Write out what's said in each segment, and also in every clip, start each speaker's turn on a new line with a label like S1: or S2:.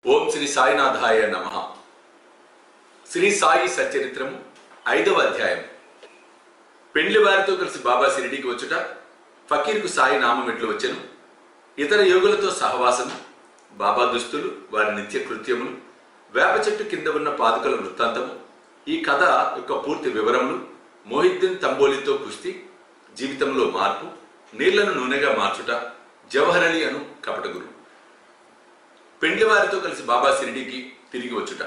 S1: ఓం శ్రీ సాయినాథాయ నమ శ్రీ సాయి సచరిత్రము ఐదవ అధ్యాయం పెండ్లి వారితో కలిసి బాబా షిరిడీకి వచ్చుట ఫకీర్కు సాయి నామం ఎట్లు వచ్చెను ఇతర యోగులతో సహవాసం బాబా దుస్తులు వారి నిత్య కృత్యములు వేప చెట్టు కింద ఉన్న పాదుకల వృత్తాంతము ఈ కథ యొక్క పూర్తి వివరములు మోహిద్దీన్ తంబోలితో కుస్తీ జీవితంలో మార్పు నీళ్లను నూనెగా మార్చుట జవహర్ అలీ అను కపట గురువు పెండ్లి వారితో కలిసి బాబా షిరిడీకి తిరిగి వచ్చుట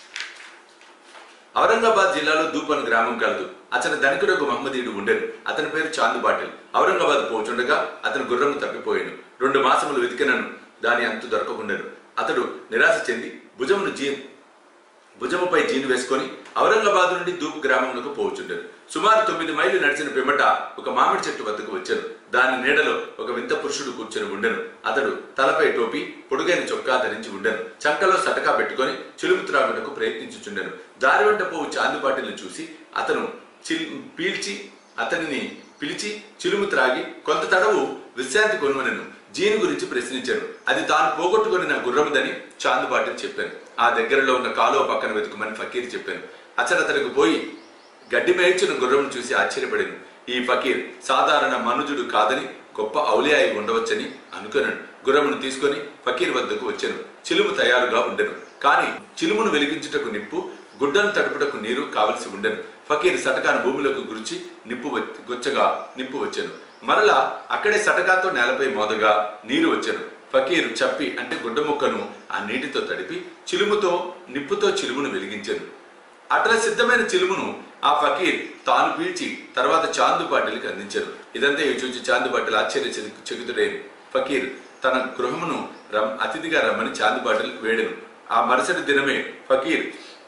S1: ఔరంగాబాద్ జిల్లాలో దూపన్ గ్రామం కలదు అతని ధనికుడకు మహమ్మదీయుడు ఉండెను అతని పేరు చాందు బాటిల్ ఔరంగాబాద్ పోచుండగా అతని గుర్రము తప్పిపోయాను రెండు మాసములు వెతికినను దాని అంతు దొరకకుండెను అతడు నిరాశ చెంది భుజమును జీ భుజముపై జీను వేసుకొని ఔరంగాబాద్ నుండి దూపు గ్రామమునకు పోవచ్చుండెను సుమారు తొమ్మిది మైళ్ళు నడిచిన పిమ్మట ఒక మామిడి చెట్టు వద్దకు వచ్చాను దాని నీడలో ఒక వింత పురుషుడు కూర్చొని ఉండెను అతడు తలపై టోపీ పొడుగైన చొక్కా ధరించి ఉండెను చంకలో సటకా పెట్టుకొని చిలుము త్రాగుటకు ప్రయత్నించుచుండెను దారి వెంట పోవు చాందుపాటిని చూసి అతను చిల్ పీల్చి అతనిని పిలిచి చిలుము త్రాగి కొంత తడవు విశ్రాంతి కొనుమనను జీను గురించి ప్రశ్నించాను అది తాను పోగొట్టుకుని నా గుర్రముదని చాందుబాటిని చెప్పాను ఆ దగ్గరలో ఉన్న కాలువ పక్కన వెతుకుమని ఫకీర్ చెప్పాను అతడు అతనికి పోయి గడ్డి మేయించిన గుర్రం చూసి ఆశ్చర్యపడాను ఈ ఫకీర్ సాధారణ మనుజుడు కాదని గొప్ప ఔలియా అయి ఉండవచ్చని అనుకున్నాను గుర్రమును తీసుకొని ఫకీర్ వద్దకు వచ్చాను చిలుము తయారుగా ఉండెను కానీ చిలుమును వెలిగించుటకు నిప్పు గుడ్డను తడుపుటకు నీరు కావలసి ఉండెను ఫకీర్ సటకాను భూమిలోకి గురిచి నిప్పు వచ్చి- గొచ్చగా నిప్పు వచ్చాను మరలా అక్కడే సటకాతో నేలపై మోదగా నీరు వచ్చాను ఫకీర్ చప్పి అంటే గుడ్డ ముక్కను ఆ నీటితో తడిపి చిలుముతో నిప్పుతో చిలుమును వెలిగించాను అట్లా సిద్ధమైన చిలుమును ఆ ఫకీర్ తాను పీల్చి తర్వాత చాందు పాటిల్కి అందించారు ఇదంతా ఇవి చూచి చాందు పాటిల్ ఆశ్చర్య చె- చెకుతుడైన ఫకీర్ తన గృహమును రమ్ అతిథిగా రమ్మని చాందు పాటిల్ వేడెను ఆ మరుసటి దినమే ఫకీర్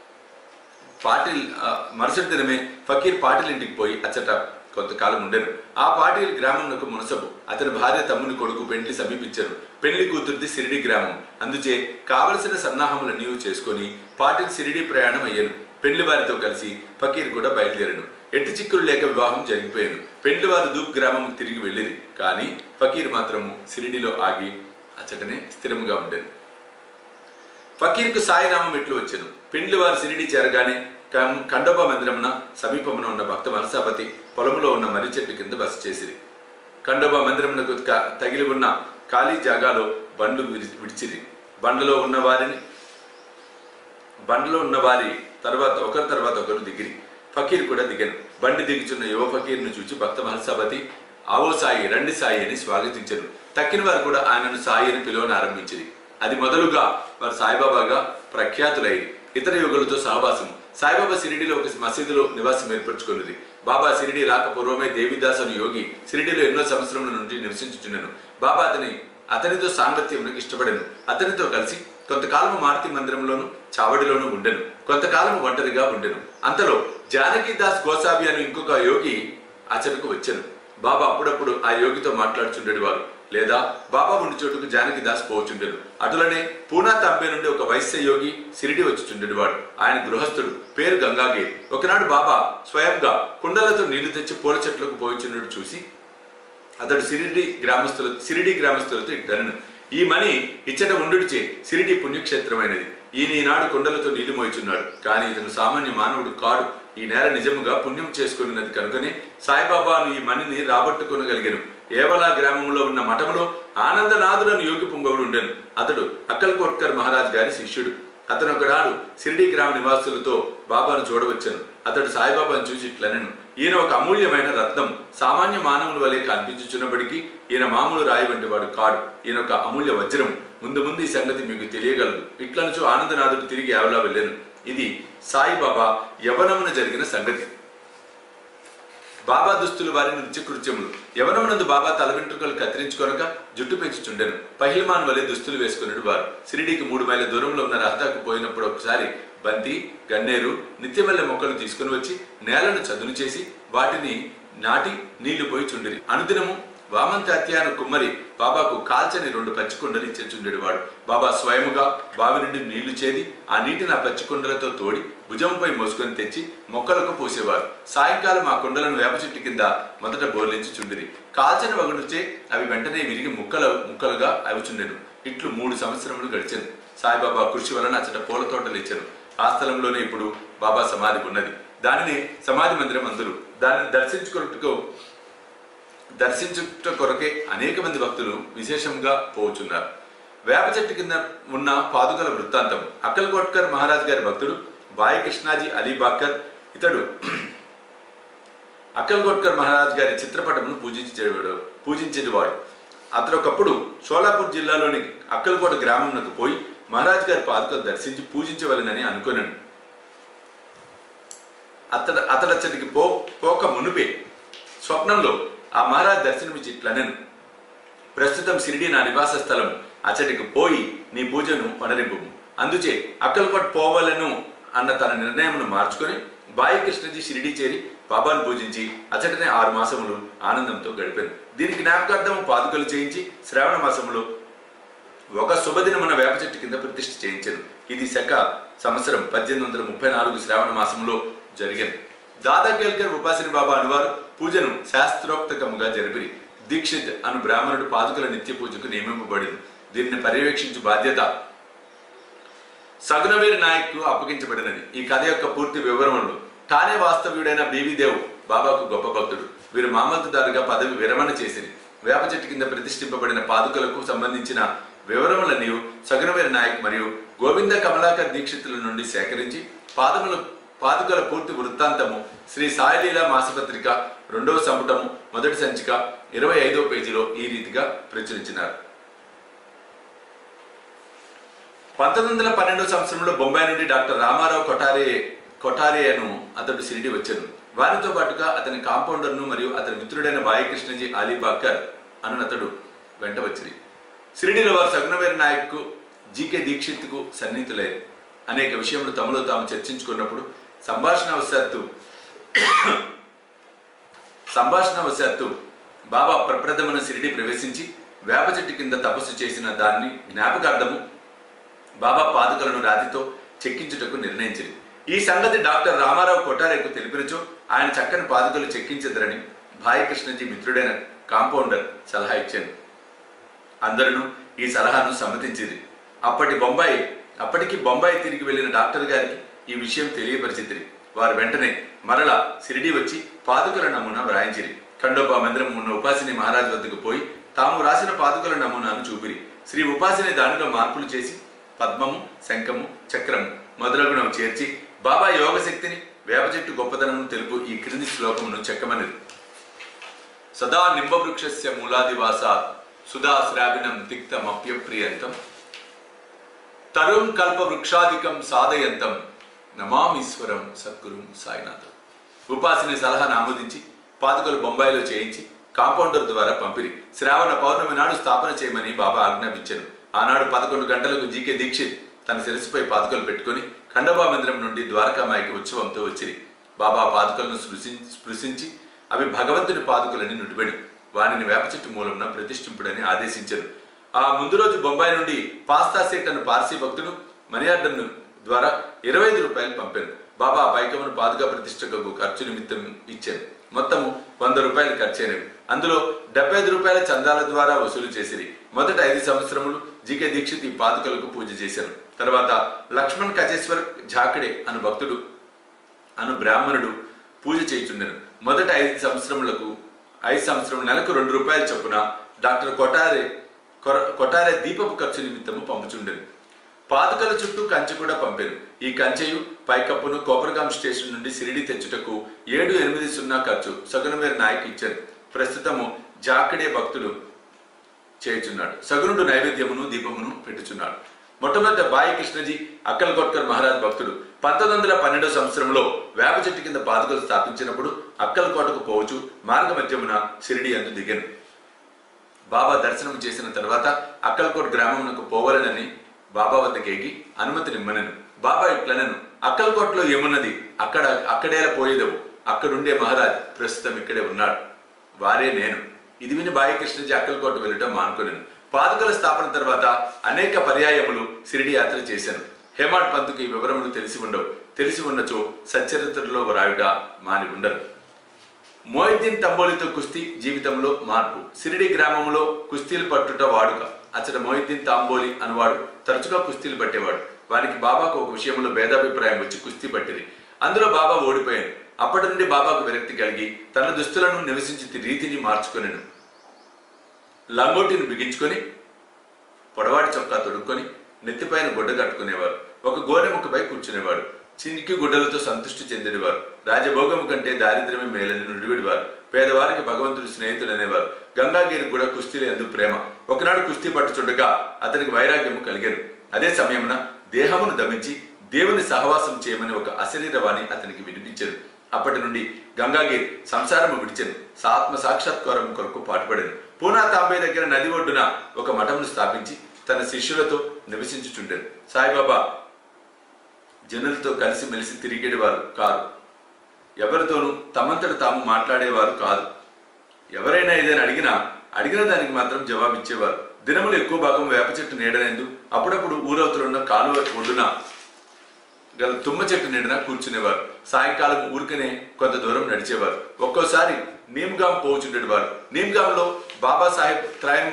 S1: పాటిల్ ఆ, మరుసటి దినమే ఫకీర్ పాటిల్ ఇంటికి పోయి అచ్చట కొంతకాలం ఉండెను ఆ పాటిల్ గ్రామంలో మునసబు అతని భార్య తమ్ముని కొడుకు పెండ్లి సమీపించారు పెళ్లి కూతురిది సిరిడి గ్రామం అందుచే కావలసిన సన్నాహములు నీవు చేసుకొని పాటిల్ సిరిడి ప్రయాణం అయ్యాను పెళ్లి వారితో కలిసి ఫకీర్ కూడా బయలుదేరాను ఎట్టి చిక్కులు లేక వివాహం జరిగిపోయాను పెళ్లి వారు దూప్ గ్రామం తిరిగి వెళ్ళింది కానీ ఫకీర్ మాత్రము సిరిడిలో ఆగి అచ్చటనే స్థిరముగా ఉండేది ఫకీర్కు సాయినామం ఎట్లు వచ్చాను పెండ్లి వారు సిరిడి చేరగానే కం- ఖండోబా మందిరమున సమీపమున ఉన్న భక్త మనసాపతి పొలములో ఉన్న మర్రి చెట్టు కింద బస చేసిరి ఖండోబా మందిరమునకు క- తగిలి ఉన్న ఖాళీ జాగాలో బండ్లు విడి- విడిచిరి బండ్లలో ఉన్న వారిని బండ్లో ఉన్న వారి తర్వాత ఒకరి తర్వాత ఒకరు దిగిరి ఫకీర్ కూడా దిగాను బండి దిగుచున్న యువ ఫకీర్ను చూచి భక్త మహల్సాపతి ఆవో సాయి రండి సాయి అని స్వాగతించరు తక్కిన వారు కూడా ఆయనను సాయి అని పిలువని ఆరంభించింది అది మొదలుగా వారు సాయిబాబాగా ప్రఖ్యాతులై ఇతర యుగులతో సహవాసం సాయిబాబా సిరిడిలో ఒక మసీదులో నివాసం ఏర్పరచుకున్నది బాబా సిరిడి రాక పూర్వమే దేవిదాస్ అని యోగి సిరిడిలో ఎన్నో సంవత్సరముల నుండి నివసించుచున్నాను బాబా అతని అతనితో సాంగత్యమునకు ఇష్టపడను అతనితో కలిసి కొంతకాలము మారుతి మందిరంలోను చావడిలోనూ ఉండెను కొంతకాలము ఒంటరిగా ఉండెను అంతలో జానకీదాస్ గోసాబి అని ఇంకొక యోగి అతనికి వచ్చాను బాబా అప్పుడప్పుడు ఆ యోగితో మాట్లాడుచుండేది వారు లేదా బాబా ఉండి చోటుకు జానకిదాస్ పోవచుండెను అటులనే పూనా తాంబే నుండి ఒక వైశ్య యోగి సిరిడి వచ్చుచుండేది వాడు ఆయన గృహస్థుడు పేరు గంగాగీర్ ఒకనాడు బాబా స్వయంగా కుండలతో నీళ్లు తెచ్చి పూల చెట్లకు పోయిచున్నట్టు చూసి అతడు సిరిడి గ్రామస్తుల సిరిడి గ్రామస్తులతో ఇట్టనను ఈ మణి ఇచ్చట ఉండుడిచే సిరిడి పుణ్యక్షేత్రమైనది ఈయన ఈనాడు కొండలతో నీళ్లు మోయిచున్నాడు కానీ ఇతను సామాన్య మానవుడు కాడు ఈ నేల నిజముగా పుణ్యం చేసుకున్నది కనుకనే సాయిబాబాను ఈ మణిని రాబట్టుకొనగలిగాను ఏవలా గ్రామంలో ఉన్న మఠములో ఆనందనాథులను యోగి పుంగవుడు ఉండెను అతడు అక్కల్కోట్కర్ మహారాజ్ గారి శిష్యుడు అతను ఒకనాడు సిరిడి గ్రామ నివాసులతో బాబాను చూడవచ్చాను అతడు సాయిబాబాను చూసి ఇట్లనెను ఈయన ఒక అమూల్యమైన రత్నం సామాన్య మానవుల వలె కనిపించుచున్నప్పటికీ ఈయన మామూలు రాయి వంటి వాడు కాడు ఈయన ఒక అమూల్య వజ్రం ముందు ముందు ఈ సంగతి మీకు తెలియగలదు ఇట్లనుచు ఆనందనాథుడు తిరిగి ఎవలా వెళ్ళాను ఇది సాయిబాబా యవనమున జరిగిన సంగతి బాబా దుస్తులు వారి నిత్యకృత్యములు యవనమునందు బాబా తల వెంట్రుకలు కత్తిరించుకొనక జుట్టు పెంచుచుండెను పహిల్మాన్ వలె దుస్తులు వేసుకున్నాడు వారు సిరిడికి మూడు మైళ్ళ దూరంలో ఉన్న రహదాకు పోయినప్పుడు ఒకసారి బంతి గన్నేరు నిత్యమల్లె మొక్కలు తీసుకుని వచ్చి నేలను చదును చేసి వాటిని నాటి నీళ్లు పోయి చుండిరి అనుదినము వామంతాత్యాను కుమ్మరి బాబాకు కాల్చని రెండు పచ్చికుండలు ఇచ్చేచుండేవాడు బాబా స్వయముగా బావి నుండి నీళ్లు చేది ఆ నీటిని ఆ పచ్చికుండలతో తోడి భుజంపై మోసుకొని తెచ్చి మొక్కలకు పోసేవారు సాయంకాలం ఆ కుండలను వేప చెట్టు కింద మొదట బోర్లించి చుండిరి కాల్చని వగడుచే అవి వెంటనే విరిగి ముక్కలు ముక్కలుగా అవుచుండెను ఇట్లు మూడు సంవత్సరములు గడిచాను సాయిబాబా కృషి వలన అచ్చట పూల తోటలు ఇచ్చారు ఆ స్థలంలోనే ఇప్పుడు బాబా సమాధి ఉన్నది దానిని సమాధి మందిరం అందరు దానిని దర్శించుకున్నట్టుకు దర్శించుట కొరకే అనేక మంది భక్తులు విశేషంగా పోచున్నారు వేప చెట్టు కింద ఉన్న పాదుకల వృత్తాంతం అక్కల్కోట్కర్ మహారాజ్ గారి భక్తుడు బాయి కృష్ణాజీ అలీ బాకర్ ఇతడు అక్కల్కోట్కర్ మహారాజ్ గారి చిత్రపటమును పూజించేవాడు పూజించేవాడు అతడు ఒకప్పుడు షోలాపూర్ జిల్లాలోని అక్కల్కోట గ్రామంకు పోయి మహారాజ్ గారి పాదుకలు దర్శించి పూజించవలనని అనుకున్నాను అతడు అతడచ్చటికి పో పోక మునుపే స్వప్నంలో ఆ మహారాజ్ దర్శనమిచ్చి ఇట్లనెను ప్రస్తుతం సిరిడి నా నివాస స్థలం అచ్చటికి పోయి నీ పూజను పనరింపు అందుచే అక్కల్కోట్ పోవాలను అన్న తన నిర్ణయమును మార్చుకొని బాయి కృష్ణజీ షిరిడి చేరి బాబాను పూజించి అచ్చటనే ఆరు మాసములు ఆనందంతో గడిపాను దీనికి జ్ఞాపకార్థం పాదుకలు చేయించి శ్రావణ మాసములో ఒక శుభదినమున వేప చెట్టు కింద ప్రతిష్ఠ చేయించాను ఇది శక సంవత్సరం పద్దెనిమిది వందల ముప్పై నాలుగు శ్రావణ మాసంలో జరిగింది దాదా కేల్కర్ ఉపాసిని బాబా అనువారు పూజను శాస్త్రోక్తకముగా జరిపిరి దీక్షిత్ అను బ్రాహ్మణుడు పాదుకల నిత్య పూజకు నియమింపబడింది దీనిని పర్యవేక్షించు బాధ్యత సగునవేరి నాయక్ అప్పగించబడినది ఈ కథ యొక్క పూర్తి వివరములు తానే వాస్తవ్యుడైన బీవీదేవ్ బాబాకు గొప్ప భక్తుడు వీరు మామల్తుదారుగా పదవి విరమణ చేసింది వేప చెట్టు కింద ప్రతిష్ఠింపబడిన పాదుకలకు సంబంధించిన వివరములన్నీ సగునవేరి నాయక్ మరియు గోవింద కమలాకర్ దీక్షితుల నుండి సేకరించి పాదములు పాదుకల పూర్తి వృత్తాంతము శ్రీ సాయిలీల మాసపత్రిక రెండవ సంపుటము మొదటి సంచిక ఇరవై ఐదో పేజీలో ఈ రీతిగా ప్రచురించినారు పంతొమ్మిది వందల పన్నెండో సంవత్సరంలో బొంబాయి నుండి డాక్టర్ రామారావు కొటారే కొటారే అను అతడు షిరిడి వచ్చాను వారితో పాటుగా అతని కాంపౌండర్ను మరియు అతని మిత్రుడైన బాయకృష్ణజీ అలీబాకర్ అను అతడు వెంట వచ్చింది షిరిడిలో వారు సగుణవేర్ నాయక్ జీకే దీక్షిత్కు సన్నిహితులయ్యారు అనేక విషయములు తమలో తాము చర్చించుకున్నప్పుడు సంభాషణవశాత్తు సంభాషణవశాత్తు బాబా ప్రప్రథమన షిరిడి ప్రవేశించి వేప చెట్టు కింద తపస్సు చేసిన దాన్ని జ్ఞాపకార్థము బాబా పాదుకలను రాతితో చెక్కించుటకు నిర్ణయించింది ఈ సంగతి డాక్టర్ రామారావు కొట్టారేకు తెలిపినచో ఆయన చక్కని పాదుకలు చెక్కించదరని భాయకృష్ణజీ మిత్రుడైన కాంపౌండర్ సలహా ఇచ్చాను అందరూ ఈ సలహాను సమ్మతించింది అప్పటి బొంబాయి అప్పటికి బొంబాయి తిరిగి వెళ్లిన డాక్టర్ గారికి ఈ విషయం తెలియపరిచింది వారు వెంటనే మరల సిరిడి వచ్చి పాదుకల నమూనా వ్రాయించిరి ఖండోబా మందిరం ఉన్న ఉపాసిని మహారాజ్ వద్దకు పోయి తాము రాసిన పాదుకల నమూనాను చూపిరి శ్రీ ఉపాసిని దానిలో మార్పులు చేసి పద్మము శంఖము చక్రము మొదలగునవి చేర్చి బాబా యోగ శక్తిని వేప చెట్టు గొప్పతనము తెలుపు ఈ క్రింది శ్లోకమును చెక్కమనిది సదా నింబవృక్షస్య మూలాదివాస సుధా శ్రావిణం తిక్తమప్యప్రియంతం తరుం కల్ప వృక్షాధికం సాధయంతం నమామీశ్వరం సద్గురు సాయినాథం ఉపాసిని సలహాను ఆమోదించి పాదుకలు బొంబాయిలో చేయించి కాంపౌండర్ ద్వారా పంపిరి శ్రావణ పౌర్ణమి నాడు స్థాపన చేయమని బాబా ఆజ్ఞాపించారు ఆనాడు పదకొండు గంటలకు జీకే దీక్షిత్ తన శిరస్సుపై పాదుకలు పెట్టుకుని ఖండోబా మందిరం నుండి ద్వారకామాయికి ఉత్సవంతో వచ్చిరి బాబా పాదుకలను స్పృశి- స్పృశించి అవి భగవంతుని పాదుకలని నుడిబడి వానిని వేప చెట్టు మూలంన ప్రతిష్ఠింపుడని ఆదేశించారు ఆ ముందు రోజు బొంబాయి నుండి పాస్తా సేట్ అను పార్సీ భక్తుడు మనియార్డన్ ద్వారా ఇరవై ఐదు రూపాయలు పంపారు బాబా పైకమును పాదుగా ప్రతిష్టకు ఖర్చు నిమిత్తం ఇచ్చారు మొత్తము వంద రూపాయలు ఖర్చయినవి అందులో డెబ్బై ఐదు రూపాయల చందాల ద్వారా వసూలు చేసిరి మొదట ఐదు సంవత్సరములు జీకే దీక్షిత్ ఈ పాదుకలకు పూజ చేశారు తర్వాత లక్ష్మణ్ కచేశ్వర్ ఝాకడే అను భక్తుడు అను బ్రాహ్మణుడు పూజ చేయుచుండెను మొదట ఐదు సంవత్సరములకు ఐదు సంవత్సరం నెలకు రెండు రూపాయల చొప్పున డాక్టర్ కొటారే కొర- కొటారే దీపపు ఖర్చు నిమిత్తము పంపుచుండెను పాదుకల చుట్టూ కంచె కూడా పంపారు ఈ కంచెయు పైకప్పును కోపరగాం స్టేషన్ నుండి సిరిడి తెచ్చుటకు ఏడు ఎనిమిది సున్నా ఖర్చు సగునమేర నాయక్ ఇచ్చారు ప్రస్తుతము జాకడే భక్తుడు చేయుచున్నాడు సగునుడు నైవేద్యమును దీపమును పెట్టుచున్నాడు మొట్టమొదట బాయి కృష్ణజీ అక్కల్కోట్కర్ మహారాజ్ భక్తుడు పంతొమ్మిది వందల పన్నెండో సంవత్సరంలో వేప చెట్టు కింద పాదుకలు స్థాపించినప్పుడు అక్కల్కోటకు పోవచ్చు మార్గ మధ్యమున షిరిడి అందు దిగాను బాబా దర్శనం చేసిన తర్వాత అక్కల్కోట్ గ్రామమునకు పోవాలనని బాబా వద్దకు ఎగి అనుమతినిమ్మనను బాబా ఇట్లనను అక్కల్కోట్లో ఏమున్నది అక్కడ అక్కడేలా పోయేదవు అక్కడుండే మహారాజ్ ప్రస్తుతం ఇక్కడే ఉన్నాడు వారే నేను ఇది విని బాయకృష్ణజీ అక్కల్కోట వెళ్ళటం మానుకున్నాను పాదుకల స్థాపన తర్వాత అనేక పర్యాయములు సిరిడి యాత్ర చేశాను హేమాడ్ పంతుకు ఈ వివరములు తెలిసి ఉండవు తెలిసి ఉన్నచో సచ్చరిత్రలో వ్రాయుట మాని ఉండరు మోయిద్దీన్ తంబోలితో కుస్తీ జీవితంలో మార్పు సిరిడి గ్రామంలో కుస్తీలు పట్టుట వాడుక అచ్చట మోయిద్దీన్ తాంబోలి అనువాడు తరచుగా కుస్తీలు పట్టేవాడు వారికి బాబాకు ఒక విషయంలో భేదాభిప్రాయం వచ్చి కుస్తీ పట్టింది అందులో బాబా ఓడిపోయాడు అప్పటి నుండి బాబాకు విరక్తి కలిగి తన దుస్తులను నివసించి రీతిని మార్చుకొనెను లంగోటిని బిగించుకొని పొడవాటి చొక్కా తొడుక్కొని నెత్తిపైన గుడ్డ కట్టుకునేవారు ఒక గోనెముక్కపై కూర్చునేవాడు చినికి గుడ్డలతో సంతృష్టి చెందినవారు రాజభోగము కంటే దారిద్ర్యమే మేలని నుడివిడివారు పేదవారికి భగవంతుడు స్నేహితుడు అనేవారు గంగాగిరి కూడా కుస్తీలు ఎందుకు ప్రేమ ఒకనాడు కుస్తీ పట్టుచుండగా అతనికి వైరాగ్యము కలిగాను అదే సమయమున దేహమును దమించి దేవుని సహవాసం చేయమని ఒక అశరీరవాణి అతనికి వినిపించారు అప్పటి నుండి గంగాగిరి సంసారము విడిచెను ఆత్మ సాక్షాత్కారం కొరకు పాటుపడాను పూనా తాంబే దగ్గర నది ఒడ్డున ఒక మఠమును స్థాపించి తన శిష్యులతో నివసించుచుండెను సాయిబాబా జనులతో కలిసి మెలిసి తిరిగేవారు కాదు ఎవరితోనూ తమంతట తాము మాట్లాడేవారు కాదు ఎవరైనా ఏదైనా అడిగినా అడిగిన దానికి మాత్రం జవాబిచ్చేవారు దినములు ఎక్కువ భాగం వేప చెట్టు నీడనేందు అప్పుడప్పుడు ఊరవతలున్న కాలువ ఒడ్డున గల తుమ్మ చెట్టు నీడన కూర్చునేవారు సాయంకాలం ఊరికనే కొంత దూరం నడిచేవారు ఒక్కోసారి నీమ్గాం పోచుండేవారు నీమ్గాంలో బాబాసాహెబ్ త్రయం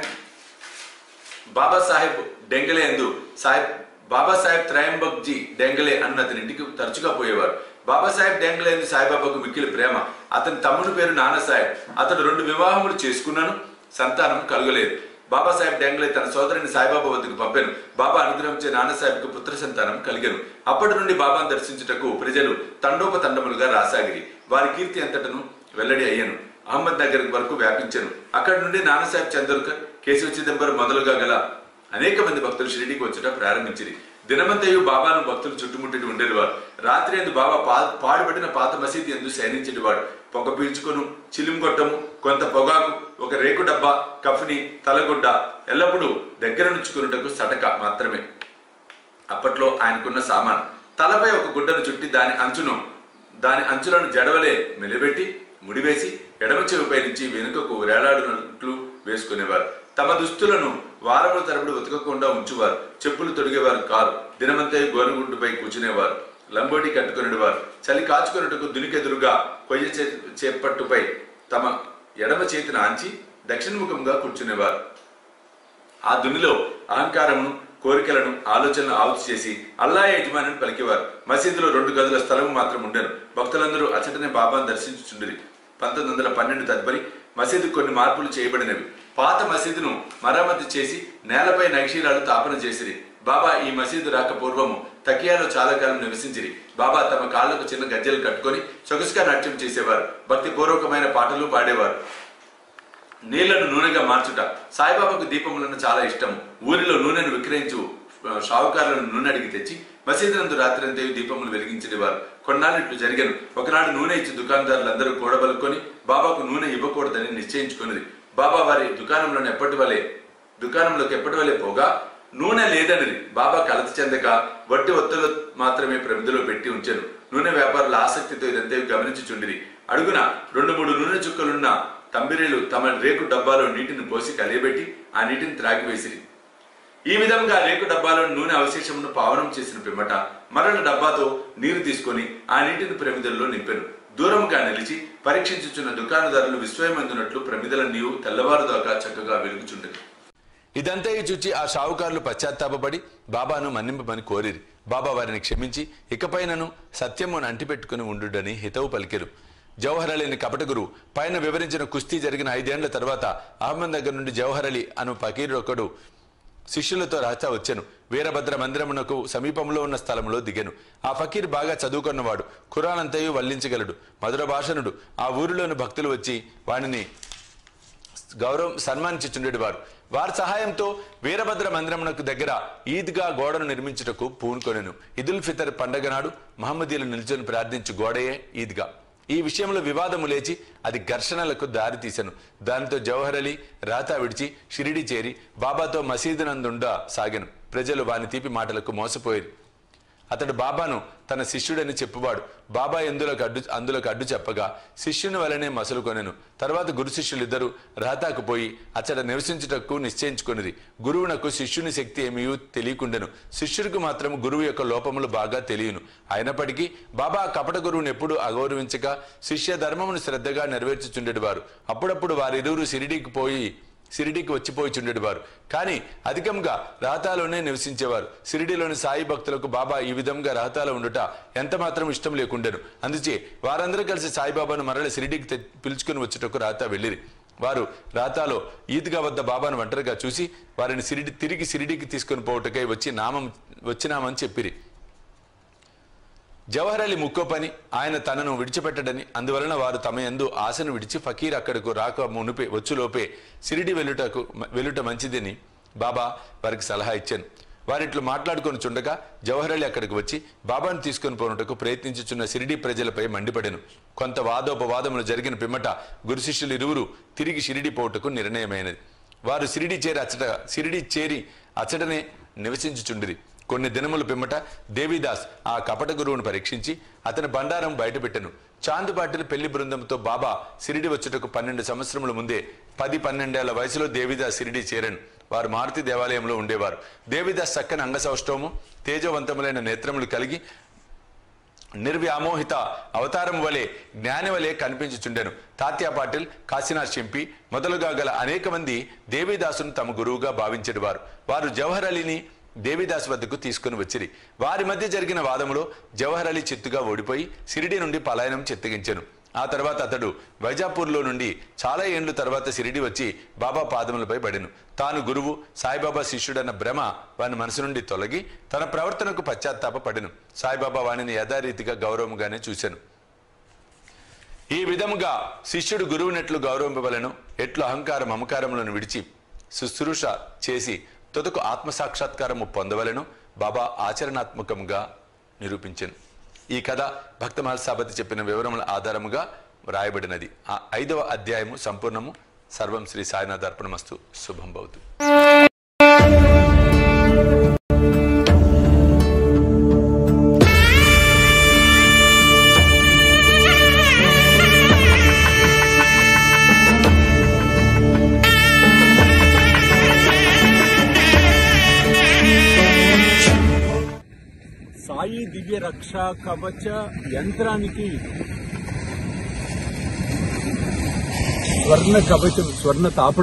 S1: బాబాసాహెబ్ డెంగలే ఎందు సాహెబ్ బాబాసాహెబ్ త్రయంబక్ జీ డెంగలే అన్న అతని ఇంటికి తరచుగా పోయేవారు బాబాసాహెబ్ డెంగలే ఎందు సాయిబాబాకు మిక్కిలి ప్రేమ అతని తమ్ముని పేరు నానాసాహెబ్ అతడు రెండు వివాహములు చేసుకున్నాను సంతానం కలగలేదు బాబాసాహెబ్ డెంగలే తన సోదరుని సాయిబాబా వద్దకు పంపాను బాబా అనుగ్రహించే నానాసాహెబ్కు పుత్ర సంతానం కలిగాను అప్పటి నుండి బాబాను దర్శించుటకు ప్రజలు తండోపతండములుగా రాసాగిరి వారి కీర్తి అంతటను వెల్లడి అయ్యాను అహ్మద్ నగర్ వరకు వ్యాపించాను అక్కడి నుండి నానాసాహెబ్ చందోర్కర్ కేశవ చిదంబరం మొదలుగా గల అనేక మంది భక్తులు షిరిడీకి వచ్చుట ప్రారంభించింది దినమంతయు బాబాను భక్తులు చుట్టుముట్టి ఉండేవారు రాత్రి ఎందు బాబా పా పాడుబడిన పాత మసీదు ఎందు శయనించేటివాడు పొగ పీల్చుకొను చిలిం కొట్టము కొంత పొగాకు ఒక రేకు డబ్బా కఫ్ని తలగుడ్డ ఎల్లప్పుడూ దగ్గర నుంచుకున్నటకు సటక మాత్రమే అప్పట్లో ఆయనకున్న సామాన్ తలపై ఒక గుడ్డను చుట్టి దాని అంచును దాని అంచులను జడవలే మెలిబెట్టి ముడివేసి ఎడమ చెవిపై నుంచి వెనుకకు వేలాడినట్లు వేసుకునేవారు తమ దుస్తులను వారముల తరబడి ఉతకకుండా ఉంచువారు చెప్పులు తొడిగేవారు కారు దినమంతా గోనగుంటుపై కూర్చునేవారు లంబోటి కట్టుకునేవారు చలి కాచుకున్నట్టుకు దునికెదురుగా కొయ్య చే చేపట్టుపై తమ ఎడమ చేతిని ఆంచి దక్షిణముఖంగా కూర్చునేవారు ఆ దునిలో అహంకారమును కోరికలను ఆలోచనలు ఆవుతి చేసి అల్లా యజమాని పలికేవారు మసీదులో రెండు గదుల స్థలం మాత్రం ఉండెను భక్తులందరూ అచటనే బాబాను దర్శించుచుండిరి పంతొమ్మిది వందల పన్నెండు తదుపరి మసీదు కొన్ని మార్పులు చేయబడినవి పాత మసీదును మరమ్మతు చేసి నేలపై నక్షీరాలు తాపన చేసిరి బాబా ఈ మసీదు రాక పూర్వము తకియాలో చాలా కాలం నివసించిరి బాబా తమ కాళ్లకు చిన్న గజ్జెలు కట్టుకొని సొగసుగా నాట్యం చేసేవారు భక్తి పూర్వకమైన పాటలు పాడేవారు నీళ్లను నూనెగా మార్చుట సాయిబాబాకు దీపములను చాలా ఇష్టము ఊరిలో నూనెను విక్రయించు ఆ, షావుకారులను నూనె అడిగి తెచ్చి మసీదునందు రాత్రంతా దీపములు వెలిగించేవారు కొన్నాళ్ళు ఇట్లు జరిగాను ఒకనాడు నూనె ఇచ్చి దుకాణదారులందరూ కూడబలుకొని బాబాకు నూనె ఇవ్వకూడదని నిశ్చయించుకున్నది బాబా వారి దుకాణంలోని ఎప్పటి వలె దుకాణంలోకి ఎప్పటి వలె పోగా నూనె లేదనిది బాబా కలత చెందక వట్టి ఒత్తులు మాత్రమే ప్రమిదిలో పెట్టి ఉంచాను నూనె వ్యాపారుల ఆసక్తితో ఇదంతా గమనించుచుండిరి అడుగున రెండు మూడు నూనె చుక్కలున్న తంబిరీలు తమ రేకు డబ్బాలో నీటిని పోసి కలియబెట్టి ఆ నీటిని త్రాగివేసిరి ఈ విధంగా రేకు డబ్బాలో నూనె అవశేషమును పావనం చేసిన పిమ్మట మరల డబ్బాతో నీరు తీసుకొని ఆ నీటిని ప్రమిదల్లో నింపెను దూరంగా నిలిచి పరీక్షించుచున్న దుకాణదారులు విస్మయమందునట్లు ప్రమిదల నీవు తెల్లవారుదాకా చక్కగా వెలుగుచుండెను ఇదంతా చూచి ఆ షావుకారులు పశ్చాత్తాపడి బాబాను మన్నింపమని కోరిరి బాబా వారిని క్షమించి ఇకపైనను సత్యమును అంటిపెట్టుకుని ఉండుడని హితవు పలికెరు జవహర్ అలీని కపట గురువు పైన వివరించిన కుస్తీ జరిగిన ఐదేండ్ల తర్వాత అహ్మద్ నగర్ నుండి జవహర్ అలీ అను ఫకీరు ఒకడు శిష్యులతో రాచా వచ్చాను వీరభద్ర మందిరమునకు సమీపంలో ఉన్న స్థలంలో దిగాను ఆ ఫకీర్ బాగా చదువుకున్నవాడు ఖురాన్ అంతయు వల్లించగలడు మధుర భాషణుడు ఆ ఊరిలోని భక్తులు వచ్చి వానిని గౌరవం సన్మానించుచుండేవారు వారి సహాయంతో వీరభద్ర మందిరమునకు దగ్గర ఈద్గా గోడను నిర్మించుటకు పూనుకొనెను ఇదుల్ ఫితర్ పండగ నాడు మహమ్మదీలు నిల్చొని ప్రార్థించు గోడయే ఈద్గా ఈ విషయంలో వివాదము లేచి అది ఘర్షణలకు దారి తీసెను దానితో జవహర్ అలీ రాతా విడిచి షిరిడి చేరి బాబాతో మసీదునందుండా సాగెను ప్రజలు వాని తీపి మాటలకు మోసపోయారు అతడు బాబాను తన శిష్యుడని చెప్పువాడు బాబా ఎందులోకి అడ్డు అందులోకి అడ్డు చెప్పగా శిష్యుని వలనే మసలుకొనెను తర్వాత గురు శిష్యులిద్దరూ రహతాకు పోయి అతడ నివసించుటకు నిశ్చయించుకొనిది గురువునకు శిష్యుని శక్తి ఏమీ తెలియకుండెను శిష్యుడికి మాత్రం గురువు యొక్క లోపములు బాగా తెలియను అయినప్పటికీ బాబా కపట గురువుని ఎప్పుడు అగౌరవించక శిష్య ధర్మమును శ్రద్ధగా నెరవేర్చుచుండేవారు అప్పుడప్పుడు వారిరువురు సిరిడీకి పోయి
S2: సిరిడికి వచ్చిపోయిచుండేది వారు కానీ అధికంగా రహతాలోనే నివసించేవారు సిరిడిలోని సాయి భక్తులకు బాబా ఈ విధంగా రహతాలో ఉండుట ఎంత మాత్రం ఇష్టం లేకుండెను అందుచే వారందరూ కలిసి సాయిబాబాను మరల సిరిడికి తె- పిలుచుకుని వచ్చుటకు రహతా వెళ్ళిరి వారు రాతాలో ఈద్గా వద్ద బాబాను ఒంటరిగా చూసి వారిని సిరిడి తిరిగి సిరిడికి తీసుకొని పోవుటకై వచ్చి నామం వచ్చినామని చెప్పిరి జవహర్ అలీ ముక్కో పని ఆయన తనను విడిచిపెట్టడని అందువలన వారు తమ యందు ఆశను విడిచి ఫకీర్ అక్కడకు రాక మునుపే వచ్చులోపే సిరిడి వెళ్ళుటకు వెళ్ళుట మంచిదని బాబా వారికి సలహా ఇచ్చాను వారిట్లు మాట్లాడుకొని చుండగా జవహర్ అలీ అక్కడికి వచ్చి బాబాను తీసుకొని పోనుటకు ప్రయత్నించుచున్న సిరిడి ప్రజలపై మండిపడెను కొంత వాదోపవాదములు జరిగిన పిమ్మట గురు శిష్యులు ఇరువురు తిరిగి షిరిడి పోవుటకు నిర్ణయమైనది వారు సిరిడి చేరి అచ్చట సిరిడి చేరి అచ్చటనే నివసించుచుండిరి కొన్ని దినముల పిమ్మట దేవిదాస్ ఆ కపట గురువును పరీక్షించి అతని బండారం బయటపెట్టెను చాందుబాటిల పెళ్లి బృందంతో బాబా సిరిడి వచ్చుటకు పన్నెండు సంవత్సరముల ముందే పది పన్నెండేళ్ల వయసులో దేవిదాస్ సిరిడి చేరను వారు మారుతి దేవాలయంలో ఉండేవారు దేవిదాస్ చక్కని అంగసౌష్ఠవము తేజవంతములైన నేత్రములు కలిగి నిర్వ్యామోహిత అవతారం వలె జ్ఞాని వలె కనిపించుచుండెను తాత్యా పాటిల్ కాశీనాథ్ షింపి మొదలుగా గల అనేక మంది దేవిదాసును తమ గురువుగా భావించేవారు వారు జవహర్ అలీని దేవిదాస్ వద్దకు తీసుకుని వచ్చిరి వారి మధ్య జరిగిన వాదములో జవహర్ అలీ చిత్తుగా ఓడిపోయి సిరిడి నుండి పలాయనం చిత్తగించెను ఆ తర్వాత అతడు వైజాపూర్లో నుండి చాలా ఏండ్లు తర్వాత సిరిడి వచ్చి బాబా పాదములపై పడెను తాను గురువు సాయిబాబా శిష్యుడన్న భ్రమ వాని మనసు నుండి తొలగి తన ప్రవర్తనకు పశ్చాత్తాప పడెను సాయిబాబా వాణిని యథారీతిగా గౌరవంగానే చూశాను ఈ విధముగా శిష్యుడు గురువునెట్లు గౌరవింపవలను ఎట్లు అహంకారం మమకారములను విడిచి శుశ్రూష చేసి తుదకు ఆత్మసాక్షాత్కారము పొందవలను బాబా ఆచరణాత్మకంగా నిరూపించెను ఈ కథ భక్త మహల్సాపతి చెప్పిన వివరముల ఆధారముగా రాయబడినది ఆ ఐదవ అధ్యాయము సంపూర్ణము సర్వం శ్రీ సాయినాథ్ అర్పణమస్తు శుభం భవతు
S3: సాయి దివ్య రక్ష కవచ యంత్రానికి స్వర్ణ కవచం స్వర్ణ తాప